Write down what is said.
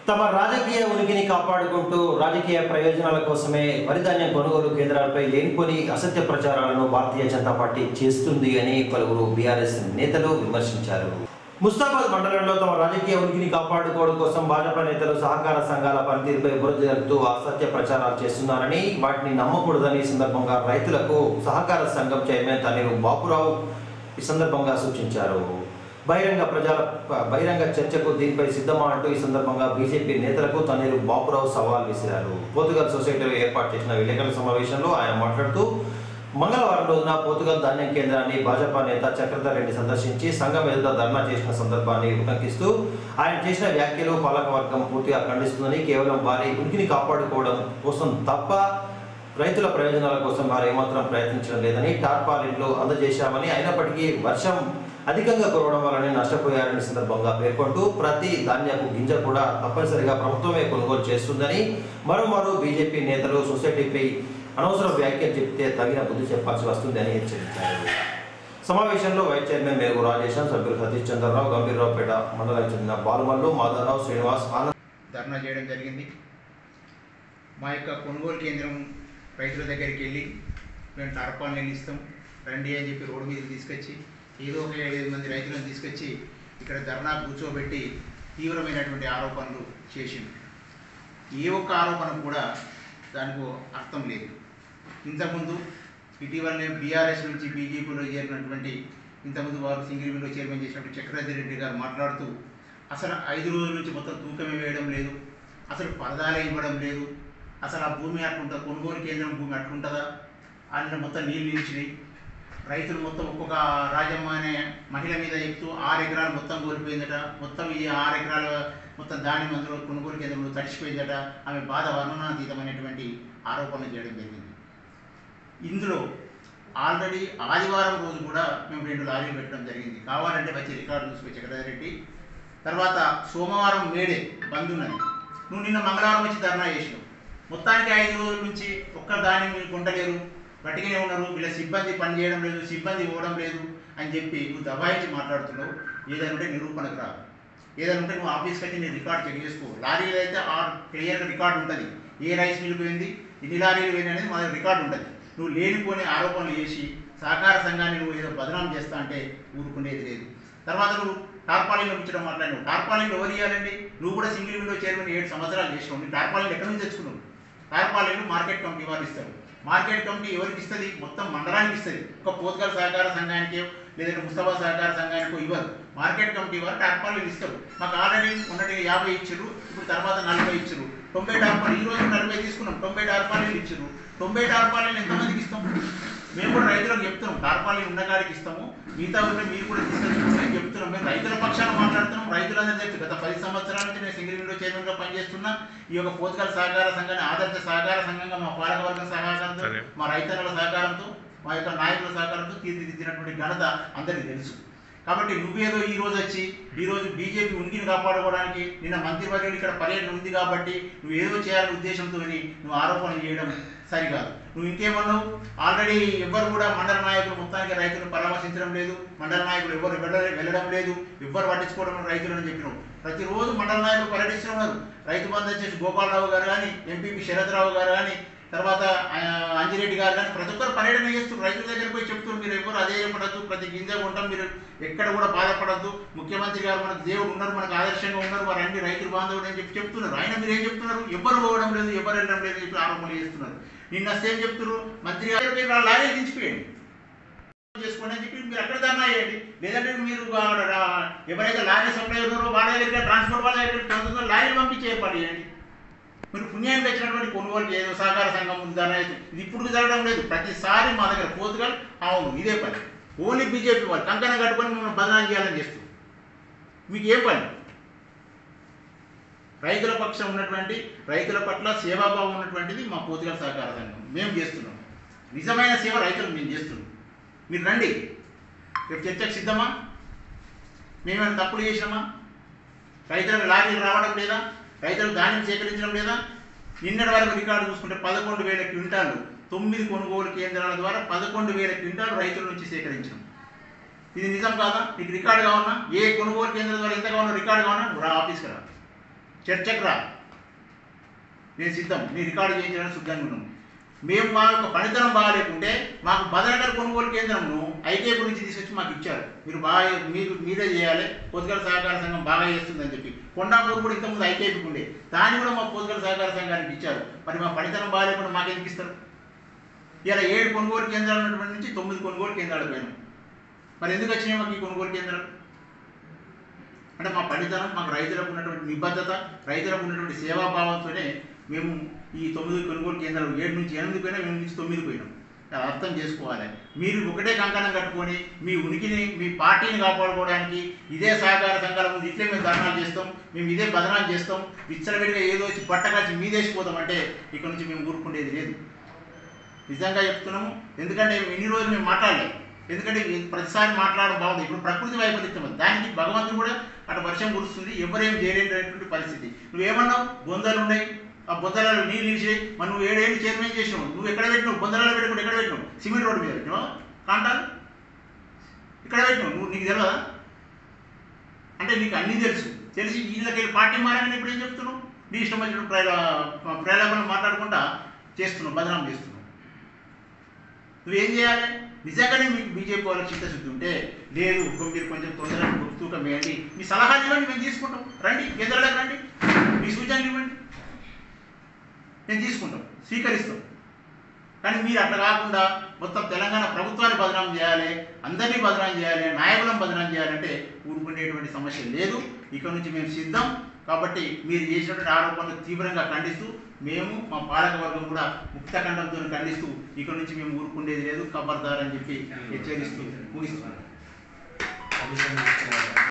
తమ రాజకీయ ఉనికిని కాపాడుకుంటూ రాజకీయ ప్రయోజనాల కోసమే వరిధాన్యం కొనుగోలు కేంద్రాలపై లేనిపోని అసత్య ప్రచారాలను భారతీయ జనతా పార్టీ చేస్తుంది అని పలువురు బీఆర్ఎస్ నేతలు విమర్శించారు ముస్తాబాద్ మండలంలో తమ రాజకీయ ఉనికిని కాపాడుకోవడం కోసం భాజపా నేతలు సహకార సంఘాల పనితీరుపై బురద జరుపుతూ అసత్య ప్రచారాలు చేస్తున్నారని వాటిని నమ్మకూడదని ఈ సందర్భంగా రైతులకు సహకార సంఘం చైర్మన్ తన్నీరు బాపురావు ఈ సందర్భంగా సూచించారు బహిరంగ ప్రజల బహిరంగ చర్చకు దీనిపై సిద్ధమా అంటూ ఈ సందర్భంగా బీజేపీ నేతలకు తన్నీరు బాపురావు సవాల్ విసిరారు పోతుగల్ సొసైటీలో ఏర్పాటు చేసిన విలేకరుల సమావేశంలో ఆయన మాట్లాడుతూ మంగళవారం రోజున పోతుగల్ ధాన్యం కేంద్రాన్ని భాజపా నేత చక్రధర్ రెడ్డి సందర్శించి సంఘం ఎదుట ధర్నా చేసిన సందర్భాన్ని ఉటంకిస్తూ ఆయన చేసిన వ్యాఖ్యలు పాలకవర్గం పూర్తిగా ఖండిస్తుందని కేవలం వారి ఉనికిని కాపాడుకోవడం కోసం తప్ప రైతుల ప్రయోజనాల కోసం వారు ఏమాత్రం ప్రయత్నించడం లేదని టార్పాలిన్లు అందజేశామని అయినప్పటికీ వర్షం అధికంగా కురవడం వల్లనే నష్టపోయారని సందర్భంగా పేర్కొంటూ ప్రతి ధాన్యపు గింజ కూడా తప్పనిసరిగా ప్రభుత్వమే కొనుగోలు చేస్తుందని మరోమారు బీజేపీ నేతలు సొసైటీపై అనవసర వ్యాఖ్యలు చెప్తే తగిన బుద్ధి చెప్పాల్సి వస్తుందని హెచ్చరించారు సమావేశంలో వైస్ చైర్మన్ మేరుగు రాజేశం సభ్యులు సతీష్ చంద్రరావు గంభీరరావుపేట మండలానికి చెందిన బాలుమల్లు మాధవరావు శ్రీనివాస్ ఆనంద్ ధర్నా చేయడం జరిగింది మా యొక్క కొనుగోలు కేంద్రం రైతుల దగ్గరికి వెళ్ళి మేము టార్పాల్ నీళ్ళు ఇస్తాం రండి అని చెప్పి రోడ్డు మీద తీసుకొచ్చి ఏదో ఒక ఏడు మంది రైతులను తీసుకొచ్చి ఇక్కడ ధర్నా కూర్చోబెట్టి తీవ్రమైనటువంటి ఆరోపణలు చేసింది ఏ ఒక్క ఆరోపణ కూడా దానికి అర్థం లేదు ఇంతకుముందు ఇటీవలనే బీఆర్ఎస్ నుంచి బీజేపీలో చేరినటువంటి ఇంతకుముందు వారు సింగిల్ విండో చైర్మన్ చేసినప్పుడు చక్రవర్తి రెడ్డి గారు మాట్లాడుతూ అసలు ఐదు రోజుల నుంచి మొత్తం తూకమే వేయడం లేదు అసలు పరదాలే ఇవ్వడం లేదు అసలు ఆ భూమి అట్లుంటుంది కొనుగోలు కేంద్రం భూమి అట్లుంటుందా అందులో మొత్తం నీళ్ళు నిలిచినాయి రైతులు మొత్తం ఒక్కొక్క రాజమ్మ అనే మహిళ మీద చెప్తూ ఆరు ఎకరాలు మొత్తం కోల్పోయిందట మొత్తం ఈ ఆరు ఎకరాల మొత్తం దాని మందులో కొనుగోలు కేంద్రంలో తడిచిపోయిందట ఆమె బాధ వర్ణనాతీతమైనటువంటి ఆరోపణలు చేయడం జరిగింది ఇందులో ఆల్రెడీ ఆదివారం రోజు కూడా మేము రెండు లారీలు పెట్టడం జరిగింది కావాలంటే వచ్చి రికార్డు చూసుకో చక్రధారెడ్డి తర్వాత సోమవారం మేడే బంద్ ఉన్నది నువ్వు నిన్న మంగళవారం వచ్చి ధర్నా చేసినావు మొత్తానికి ఐదు రోజుల నుంచి ఒక్క దాన్ని మీరు కొంటలేరు గట్టిగానే ఉన్నారు వీళ్ళ సిబ్బంది పని చేయడం లేదు సిబ్బంది ఇవ్వడం లేదు అని చెప్పి నువ్వు దబాయించి మాట్లాడుతున్నావు ఏదైనా ఉంటే నిరూపణకు రా ఏదైనా ఉంటే నువ్వు ఆఫీస్కి వచ్చి నేను రికార్డ్ చెక్ చేసుకో లారీలు అయితే ఆ క్లియర్గా రికార్డు ఉంటుంది ఏ రైస్ మిల్ పోయింది ఎన్ని లారీలు పోయింది అనేది మన రికార్డు ఉంటుంది నువ్వు లేనిపోని ఆరోపణలు చేసి సహకార సంఘాన్ని నువ్వు ఏదో బదనాం చేస్తా అంటే ఊరుకునేది లేదు తర్వాత నువ్వు టార్పాలిన్లో ఉంచడం మాట్లాడినావు టార్పాలిన్లో ఎవరు ఇవ్వాలండి నువ్వు కూడా సింగిల్ విండో చైర్మన్ ఏడు సంవత్సరాలు చేసినావు నీ టార్పాలిన్ ఎక్కడి నుంచి తెచ్చుకున్నావు టార్పాలిన్లు మార్కెట్ కమిటీ వారు ఇస్తారు మార్కెట్ కమిటీ ఎవరికి ఇస్తుంది మొత్తం మండలానికి ఇస్తుంది ఒక పోతుగల సహకార సంఘానికి లేదంటే ముస్తఫా సహకార సంఘానికో ఇవ్వరు మార్కెట్ కమిటీ వారు టార్పాలిన్లు ఇస్తారు మాకు ఆల్రెడీ మొన్నటి యాభై ఇచ్చారు ఇప్పుడు తర్వాత నలభై ఇచ్చారు తొంభై టార్పాలు ఈ రోజు నలభై తీసుకున్నాం తొంభై టార్పాలిన్లు ఇచ్చారు తొంభై టార్పాలిన్లు ఎంతమందికి ఇస్తాం మేము కూడా రైతులకు చెప్తున్నాం టార్పాలిన్ ఉన్నకాడికి ఇస్తాము మిగతా ఉంటే మీరు కూడా తీసుకొచ్చుకోమని చెప్తున్నాం మేము రైతుల పక్షాన మాట్లాడుతున్నాం రైతులందరూ చెప్పి గత పది సంవత్సరాల నుంచి నేను సింగిల్ విండో చైర్మన్గా పనిచేస్తున్నా ఈ యొక్క పోతుగల సహకార సంఘాన్ని ఆదర్శ సహకార సంఘంగా మా పాలకవర్గం సహకారంతో సరే. మా రైతన్నల సహకారంతో మా యొక్క నాయకుల సహకారంతో తీర్చిదిద్దినటువంటి ఘనత అందరికీ తెలుసు కాబట్టి నువ్వేదో ఈ రోజు వచ్చి ఈ రోజు బీజేపీ ఉనికిని కాపాడుకోవడానికి నిన్న మంత్రివర్యులు ఇక్కడ పర్యటన ఉంది కాబట్టి నువ్వు ఏదో చేయాలనే ఉద్దేశంతో నువ్వు ఆరోపణలు చేయడం సరికాదు నువ్వు ఇంకేమన్నావు ఆల్రెడీ ఎవ్వరు కూడా మండల నాయకులు మొత్తానికి రైతులు పరామర్శించడం లేదు మండల నాయకులు ఎవరు వెళ్ళ- వెళ్ళడం లేదు ఎవ్వరు పట్టించుకోవడం లేదు రైతులు అని చెప్పినావు ప్రతిరోజు మండల నాయకులు పర్యటిస్తున్నారు రైతు బంధు వచ్చేసి గోపాలరావు గారు కానీ ఎంపీపీ శరత్రావు గారు కానీ తర్వాత ఆ, అంజిరెడ్డి గారు కానీ ప్రతి ఒక్కరు పర్యటన చేస్తున్నారు రైతుల దగ్గర పోయి చెప్తున్నారు మీరు ఎవరు అదే పడద్దు ప్రతి గింజ కొంటాం మీరు ఎక్కడ కూడా బాధపడద్దు ముఖ్యమంత్రి గారు మనకు దేవుడు ఉన్నారు మనకు ఆదర్శంగా ఉన్నారు వారు అన్ని రైతులు బాంధవుడు అని చెప్పి చెప్తున్నారు ఆయన మీరు ఏం చెప్తున్నారు ఎవరు పోవడం లేదు ఎవరు వెళ్ళడం లేదు అని చెప్పి ఆరోపణలు చేస్తున్నారు నిన్న సేమ్ చెప్తున్నారు మంత్రి గారు మీరు వాళ్ళ లారీ దించిపోయండి చేసుకోండి అని చెప్పి మీరు అక్కడ ధర్నా చేయండి లేదంటే మీరు ఆ, ఆ, ఎవరైతే లారీ సప్లై ఉన్నారో వాళ్ళ దగ్గర ట్రాన్స్పోర్ట్ వాళ్ళ దగ్గర తొందరగా లారీలు పంపించి ఏర్పాటు చేయండి మీరు పుణ్యానికి వచ్చినటువంటి కొనుగోలు ఏదో సహకార సంఘం ఉంది దాని అయితే ఇది ఇప్పుడు జరగడం లేదు ప్రతిసారి మా దగ్గర పోతుగల్ అవును ఇదే పని ఓన్లీ బీజేపీ వాళ్ళు కంకణం కట్టుకొని మిమ్మల్ని బదనాలు చేయాలని చేస్తుంది మీకు ఏం పని రైతుల పక్షం ఉన్నటువంటి రైతుల పట్ల సేవాభావం ఉన్నటువంటిది మా పోతుగల సహకార సంఘం మేము చేస్తున్నాం నిజమైన సేవ రైతులకు మేము చేస్తున్నాం మీరు రండి రేపు చర్చకు సిద్ధమా మేమేమైనా తప్పులు చేసినామా రైతులకు లారీలు రావడం లేదా రైతులకు ధాన్యం సేకరించడం లేదా నిన్నటి వరకు రికార్డు చూసుకుంటే పదకొండు వేల క్వింటాలు తొమ్మిది కొనుగోలు కేంద్రాల ద్వారా పదకొండు వేల క్వింటాలు రైతుల నుంచి సేకరించాం ఇది నిజం కాదా నీకు రికార్డు కావాలన్నా ఏ కొనుగోలు కేంద్రం ద్వారా ఎంత కావాలన్నా రికార్డు కావాలన్నా రా ఆఫీస్కి రా చర్చకు రా నేను సిద్ధం నీ రికార్డు చేయించడానికి సిద్ధంగా ఉన్నాం మేము మా యొక్క పనితనం బాగాలేకుంటే మాకు బదనగర్ కొనుగోలు కేంద్రంను ఐకే గురించి తీసుకొచ్చి మాకు ఇచ్చారు మీరు బాగా మీరు మీరే చేయాలి పొద్దుగల సహకార సంఘం బాగా చేస్తుందని చెప్పి కొండాపూర్ కూడా ఇంతకుముందు ఐకేపీకి ఉండే దాన్ని కూడా మా పొద్దుగల సహకార సంఘానికి ఇచ్చారు మరి మా పనితనం బాగాలేకుండా మాకెందుకు ఇస్తారు ఇలా ఏడు కొనుగోలు కేంద్రాలు ఉన్నటువంటి నుంచి తొమ్మిది కొనుగోలు కేంద్రాలు పోయినాం మరి ఎందుకు వచ్చినాయి మాకు ఈ కొనుగోలు కేంద్రాలు అంటే మా పనితనం మాకు రైతులకు ఉన్నటువంటి నిబద్ధత రైతులకు ఉన్నటువంటి సేవాభావంతోనే మేము ఈ తొమ్మిది కొనుగోలు కేంద్రాలు ఏడు నుంచి ఎనిమిది పోయినా ఎనిమిది నుంచి తొమ్మిది పోయినాం అది అర్థం చేసుకోవాలి మీరు ఒకటే కంకణం కట్టుకొని మీ ఉనికిని మీ పార్టీని కాపాడుకోవడానికి ఇదే సహకార సంఘాల ముందు ఇట్లే మేము ధర్నాలు చేస్తాం మేము ఇదే బదనాలు చేస్తాం విచ్చలవిడిగా ఏదో వచ్చి పట్టకాల్చి మీదేసిపోతాం అంటే ఇక్కడ నుంచి మేము ఊరుకునేది లేదు నిజంగా చెప్తున్నాము ఎందుకంటే ఇన్ని రోజులు మేము మాట్లాడలేదు ఎందుకంటే ఈ ప్రతిసారి మాట్లాడడం బాగుంది ఇప్పుడు ప్రకృతి వైపరీత్యం అది. దానికి భగవంతుడు కూడా అటు వర్షం కురుస్తుంది ఎవరేం చేయలేనటువంటి పరిస్థితి నువ్వేమన్నావు బొందలు ఉన్నాయి ఆ బొందలలో నీళ్ళు నిలిచి మరి నువ్వు ఏడేళ్ళు చైర్మన్ చేసినావు నువ్వు ఎక్కడ పెట్టినావు బొందలలో పెట్టుకుంటే ఎక్కడ పెట్టినావు సిమెంట్ రోడ్డు మీద పెట్టినావు కాంటాలు ఇక్కడ పెట్టినావు నువ్వు నీకు తెలియదా అంటే నీకు అన్నీ తెలుసు తెలిసి వీళ్ళకి పార్టీ మారని ఇప్పుడు ఏం చెప్తున్నావు నీ ఇష్టం వచ్చిన ప్రయా ప్రయాణాలను మాట్లాడుకుంటా చేస్తున్నావు బదనాం చేస్తున్నావు నువ్వేం చేయాలి నిజంగానే మీకు బీజేపీ వాళ్ళకి చిత్తశుద్ధి ఉంటే లేదు ఇంకో మీరు కొంచెం తొందరగా తూకం వేయండి మీ సలహాలు ఇవ్వండి మేము తీసుకుంటాం రండి కేంద్రాలకు రండి మీ సూచనలు ఇవ్వండి మేము తీసుకుంటాం స్వీకరిస్తాం కానీ మీరు అట్లా కాకుండా మొత్తం తెలంగాణ ప్రభుత్వాన్ని బదనాం చేయాలి అందరినీ బదనాం చేయాలి నాయకులను బదనాం చేయాలంటే ఊరుకునేటువంటి సమస్య లేదు ఇక నుంచి మేము సిద్ధం కాబట్టి మీరు చేసినటువంటి ఆరోపణలు తీవ్రంగా ఖండిస్తూ మేము మా పాలక వర్గం కూడా ముక్తఖండంతో ఖండిస్తూ ఇక నుంచి మేము ఊరుకునేది లేదు ఖబర్దార్ అని చెప్పి హెచ్చరిస్తూ ముగిస్తున్నాం